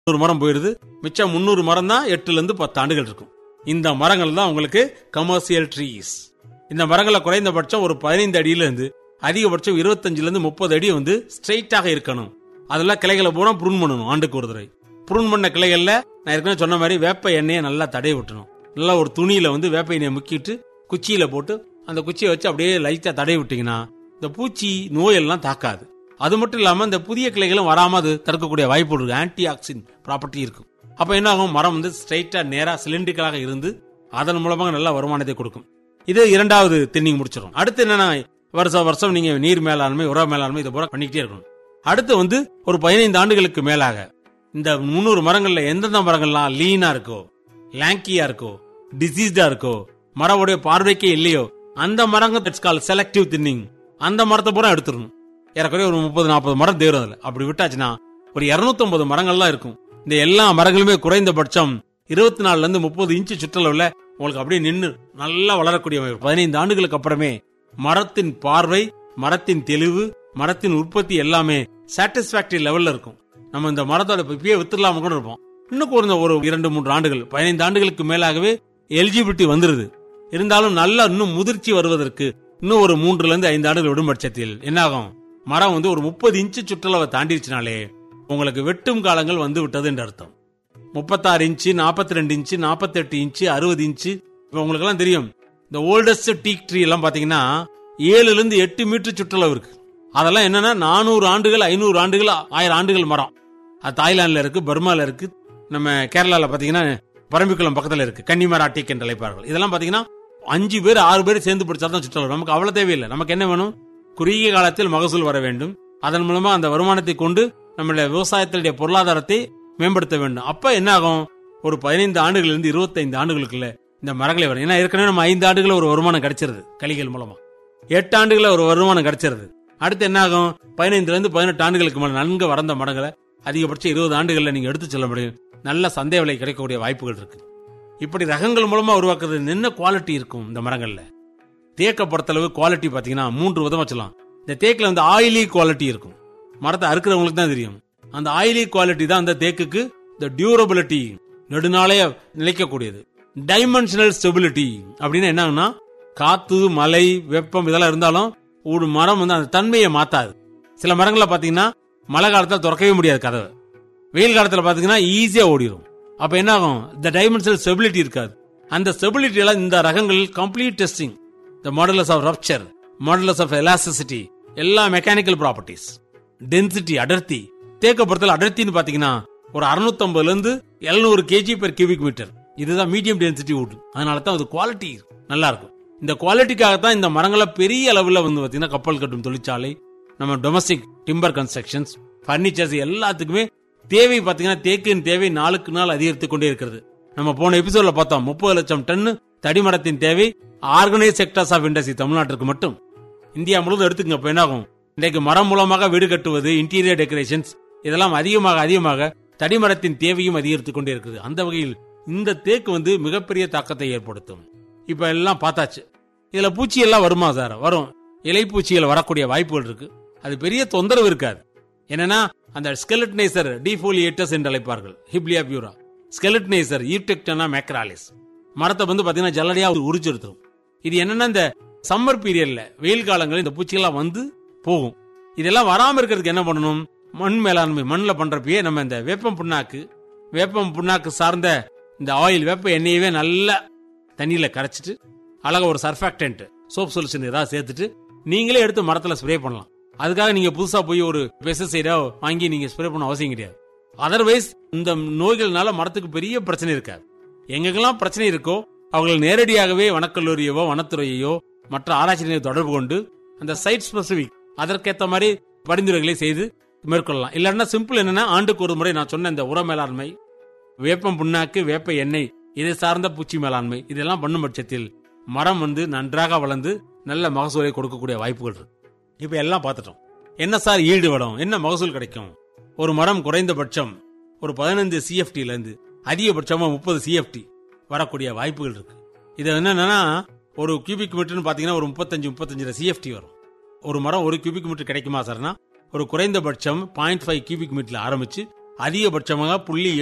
ஒரு மரம் போயிருது மிச்சம் முந்நூறு மரம் தான் எட்டுல இருந்து பத்து ஆண்டுகள் இருக்கும் இந்த மரங்கள் தான் உங்களுக்கு கமர்ஷியல் ட்ரீஸ் இந்த மரங்களை குறைந்தபட்சம் ஒரு பதினைந்து அடியில இருந்து அதிகபட்சம் இருபத்தஞ்சுல இருந்து முப்பது அடி வந்து ஸ்ட்ரைட்டாக இருக்கணும் அதுல கிளைகளை பூரா புருன் பண்ணணும் ஆண்டுக்கு ஒரு தடவை புருன் பண்ண கிளைகள்ல நான் ஏற்கனவே சொன்ன மாதிரி வேப்ப எண்ணெயை நல்லா தடவி விட்டணும் நல்லா ஒரு துணியில வந்து வேப்ப எண்ணெயை முக்கிட்டு குச்சியில போட்டு அந்த குச்சியை வச்சு அப்படியே லைட்டா தடவி விட்டீங்கன்னா இந்த பூச்சி நோய் எல்லாம் தாக்காது அது மட்டும் இல்லாம இந்த புதிய கிளைகளும் வராம அது தடுக்கக்கூடிய வாய்ப்பு இருக்கு ஆன்டி ஆக்சின் ப்ராப்பர்ட்டி இருக்கும் அப்ப என்ன ஆகும் மரம் வந்து ஸ்ட்ரைட்டா நேரா சிலிண்ட்ரிக்கலாக இருந்து அதன் மூலமாக நல்ல வருமானத்தை கொடுக்கும் இது இரண்டாவது தின்னிங் முடிச்சிடும் அடுத்து என்னன்னா வருஷம் வருஷம் நீங்க நீர் மேலாண்மை உர மேலாண்மை இதை பூரா பண்ணிக்கிட்டே இருக்கணும் அடுத்து வந்து ஒரு பதினைந்து ஆண்டுகளுக்கு மேலாக இந்த முந்நூறு மரங்கள்ல எந்தெந்த மரங்கள்லாம் லீனா இருக்கோ லாங்கியா இருக்கோ டிசீஸ்டா இருக்கோ மரவுடைய பார்வைக்கே இல்லையோ அந்த மரங்க இட்ஸ் கால் செலக்டிவ் தின்னிங் அந்த மரத்தை பூரா எடுத்துடணும் ஏறக்குறைய ஒரு முப்பது நாற்பது மரம் தேரும் அதுல அப்படி விட்டாச்சுன்னா ஒரு 250 மரங்கள்லாம் இருக்கும் இந்த எல்லா மரங்களுமே குறைந்தபட்சம் இருபத்தி நாலுல இருந்து முப்பது இன்ச்சு சுற்றளவுல உங்களுக்கு அப்படியே நின்னு நல்லா வளரக்கூடிய பதினைந்து ஆண்டுகளுக்கு அப்புறமே மரத்தின் பார்வை மரத்தின் தெளிவு மரத்தின் உற்பத்தி எல்லாமே சாட்டிஸ்பாக்டரி லெவல்ல இருக்கும் நம்ம இந்த மரத்தோட இப்பயே வித்துடலாம கூட இருப்போம் இன்னும் குறைந்த ஒரு இரண்டு மூன்று ஆண்டுகள் பதினைந்து ஆண்டுகளுக்கு மேலாகவே எலிஜிபிலிட்டி வந்துருது இருந்தாலும் நல்லா இன்னும் முதிர்ச்சி வருவதற்கு இன்னும் ஒரு மூன்றுல இருந்து ஐந்து ஆண்டுகள் விடும் பட்சத்தில் என்ன ஆகும் மரம் வந்து ஒரு முப்பது இன்ச்சு சுற்றளவை தாண்டிடுச்சுனாலே உங்களுக்கு வெட்டும் காலங்கள் வந்து விட்டது என்று அர்த்தம் முப்பத்தாறு இன்ச்சு நாற்பத்தி ரெண்டு இன்ச்சு நாற்பத்தி எட்டு இன்ச்சு அறுபது இன்ச்சு இப்ப உங்களுக்கு எல்லாம் தெரியும் இந்த ஓல்டஸ்ட் டீக் ட்ரீ எல்லாம் பாத்தீங்கன்னா ஏழுல இருந்து எட்டு மீட்டர் சுற்றளவு இருக்கு அதெல்லாம் என்னன்னா நானூறு ஆண்டுகள் ஐநூறு ஆண்டுகள் ஆயிரம் ஆண்டுகள் மரம் அது தாய்லாந்துல இருக்கு பர்மால இருக்கு நம்ம கேரளால பாத்தீங்கன்னா பரம்பிக்குளம் பக்கத்துல இருக்கு கன்னிமரா டீக் என்று அழைப்பார்கள் இதெல்லாம் பாத்தீங்கன்னா அஞ்சு பேர் ஆறு பேர் சேர்ந்து படிச்சாதான் சுற்றளவு நமக்கு அவ்வளவு தேவையில்லை நமக்கு என்ன வேணும் குறுகிய காலத்தில் மகசூல் வர வேண்டும் அதன் மூலமா அந்த வருமானத்தை கொண்டு நம்மளுடைய விவசாயத்தினுடைய பொருளாதாரத்தை மேம்படுத்த வேண்டும் அப்ப என்ன ஆகும் ஒரு பதினைந்து ஆண்டுகள் இருந்து இருபத்தைந்து ஆண்டுகளுக்குள்ள இந்த மரங்களை வரும் ஏன்னா ஏற்கனவே நம்ம ஐந்து ஆண்டுகள ஒரு வருமானம் கிடைச்சிருது கலிகள் மூலமா எட்டு ஆண்டுகள ஒரு வருமானம் கிடைச்சிருது அடுத்து என்ன ஆகும் பதினைந்துல இருந்து பதினெட்டு ஆண்டுகளுக்கு மேல நன்கு வளர்ந்த மரங்களை அதிகபட்சம் இருபது ஆண்டுகள்ல நீங்க எடுத்து செல்ல முடியும் நல்ல சந்தை விலை கிடைக்கக்கூடிய வாய்ப்புகள் இருக்கு இப்படி ரகங்கள் மூலமா உருவாக்குறது என்ன குவாலிட்டி இருக்கும் இந்த மரங்கள்ல தேக்க பொறுத்தளவு குவாலிட்டி பாத்தீங்கன்னா மூன்று விதமா சொல்லலாம் இந்த தேக்கில் வந்து ஆயிலி குவாலிட்டி இருக்கும் மரத்தை அறுக்கிறவங்களுக்கு தான் தெரியும் அந்த ஆயிலி குவாலிட்டி தான் அந்த தேக்குக்கு இந்த டியூரபிலிட்டி நெடுநாளைய நிலைக்கக்கூடியது டைமென்ஷனல் ஸ்டெபிலிட்டி அப்படின்னு என்னன்னா காத்து மழை வெப்பம் இதெல்லாம் இருந்தாலும் ஒரு மரம் வந்து அந்த தன்மையை மாத்தாது சில மரங்கள்ல பாத்தீங்கன்னா மழை காலத்துல திறக்கவே முடியாது கதவை வெயில் காலத்துல பாத்தீங்கன்னா ஈஸியா ஓடிடும் அப்ப என்ன ஆகும் இந்த டைமென்ஷனல் ஸ்டெபிலிட்டி இருக்காது அந்த ஸ்டெபிலிட்டி எல்லாம் இந்த ரகங்கள் complete testing the modulus of rupture modulus of elasticity எல்லா மெக்கானிக்கல் ப்ராப்பர்ட்டிஸ் டென்சிட்டி அடர்த்தி தேக்க பொறுத்தல அடர்த்தின்னு பாத்தீங்கன்னா ஒரு 650 ல இருந்து 700 கேஜி பெர் கியூபிக் மீட்டர் இதுதான் மீடியம் டென்சிட்டி வுட் அதனால தான் அது குவாலிட்டி நல்லா இருக்கும் இந்த குவாலிட்டிக்காக தான் இந்த மரங்களை பெரிய அளவுல வந்து பாத்தீங்கன்னா கப்பல் கட்டும் தொழிற்சாலை நம்ம டொமஸ்டிக் டிம்பர் கன்ஸ்ட்ரக்ஷன்ஸ் பர்னிச்சர்ஸ் எல்லாத்துக்குமே தேவை பாத்தீங்கன்னா தேக்கின் தேவை நாளுக்கு நாள் அதிகரித்து கொண்டே இருக்கிறது நம்ம போன எபிசோட்ல பார்த்தோம் முப்பது லட்சம் டன் தடிமரத்தின் தேவை ஆர்கனைஸ் செக்டர்ஸ் ஆஃப் இண்டஸ்ட்ரி தமிழ்நாட்டிற்கு மட்டும் இந்தியா முழுவதும் எடுத்துக்கங்க இப்ப என்ன ஆகும் இன்றைக்கு மரம் மூலமாக வீடு கட்டுவது இன்டீரியர் டெக்கரேஷன்ஸ் இதெல்லாம் அதிகமாக அதிகமாக தடிமரத்தின் தேவையும் அதிகரித்துக் கொண்டே இருக்குது அந்த வகையில் இந்த தேக்கு வந்து மிகப்பெரிய தாக்கத்தை ஏற்படுத்தும் இப்ப எல்லாம் பார்த்தாச்சு இதுல பூச்சி எல்லாம் வருமா சார் வரும் இலைப்பூச்சிகள் வரக்கூடிய வாய்ப்புகள் இருக்கு அது பெரிய தொந்தரவு இருக்காது என்னன்னா அந்த ஸ்கெலட்னைசர் டிஃபோலியேட்டஸ் என்று அழைப்பார்கள் ஹிப்லியா பியூரா ஸ்கெலட்னைசர் ஈப்டெக்டனா மேக்ராலிஸ் மரத்தை வந்து பாத்தீங்கன்னா ஜல்லடியா உரிச்செடுத்துரும் இது என்னன்னா இந்த சம்மர் பீரியட்ல வெயில் காலங்களில் இந்த பூச்சிகள்லாம் வந்து போகும் இதெல்லாம் வராம இருக்கிறதுக்கு என்ன பண்ணணும் மண் மேலாண்மை மண்ணில் பண்றப்பயே நம்ம இந்த வேப்பம் புண்ணாக்கு வேப்பம் புண்ணாக்கு சார்ந்த இந்த ஆயில் வேப்ப எண்ணெயவே நல்லா தண்ணியில கரைச்சிட்டு அழகா ஒரு சர்ஃபாக்டன்ட் சோப் சொல்யூஷன் ஏதாவது சேர்த்துட்டு நீங்களே எடுத்து மரத்துல ஸ்ப்ரே பண்ணலாம் அதுக்காக நீங்க புதுசா போய் ஒரு பெஸ்டிசைடா வாங்கி நீங்க ஸ்ப்ரே பண்ண அவசியம் கிடையாது அதர்வைஸ் இந்த நோய்கள்னால மரத்துக்கு பெரிய பிரச்சனை இருக்காது எங்கெல்லாம் பிரச்சனை இருக்கோ அவங்களை நேரடியாகவே வனக்கல்லூரியவோ வனத்துறையோ மற்ற ஆராய்ச்சி நிலையம் தொடர்பு கொண்டு அந்த சைட் ஸ்பெசிபிக் அதற்கேற்ற மாதிரி பரிந்துரைகளை செய்து மேற்கொள்ளலாம் இல்லைன்னா சிம்பிள் என்னன்னா ஆண்டுக்கு ஒரு முறை நான் சொன்ன இந்த உர மேலாண்மை வேப்பம் புண்ணாக்கு வேப்ப எண்ணெய் இதை சார்ந்த பூச்சி மேலாண்மை இதெல்லாம் பண்ணும் பட்சத்தில் மரம் வந்து நன்றாக வளர்ந்து நல்ல மகசூலை கொடுக்கக்கூடிய வாய்ப்புகள் இருக்கு இப்ப எல்லாம் பார்த்துட்டோம் என்ன சார் ஈடு வடம் என்ன மகசூல் கிடைக்கும் ஒரு மரம் குறைந்தபட்சம் ஒரு பதினைந்து சிஎஃப்டில இருந்து அதிகபட்சமா முப்பது சிஎஃப்டி வரக்கூடிய வாய்ப்புகள் இருக்கு இது என்னன்னா ஒரு கியூபிக் மீட்டர்னு பாத்தீங்கன்னா ஒரு முப்பத்தஞ்சு முப்பத்தஞ்சு சிஎஃப்டி வரும் ஒரு மரம் ஒரு கியூபிக் மீட்டர் கிடைக்குமா சார்னா ஒரு குறைந்தபட்சம் பாயிண்ட் ஃபைவ் கியூபிக் மீட்டர்ல ஆரம்பிச்சு அதிகபட்சமாக புள்ளி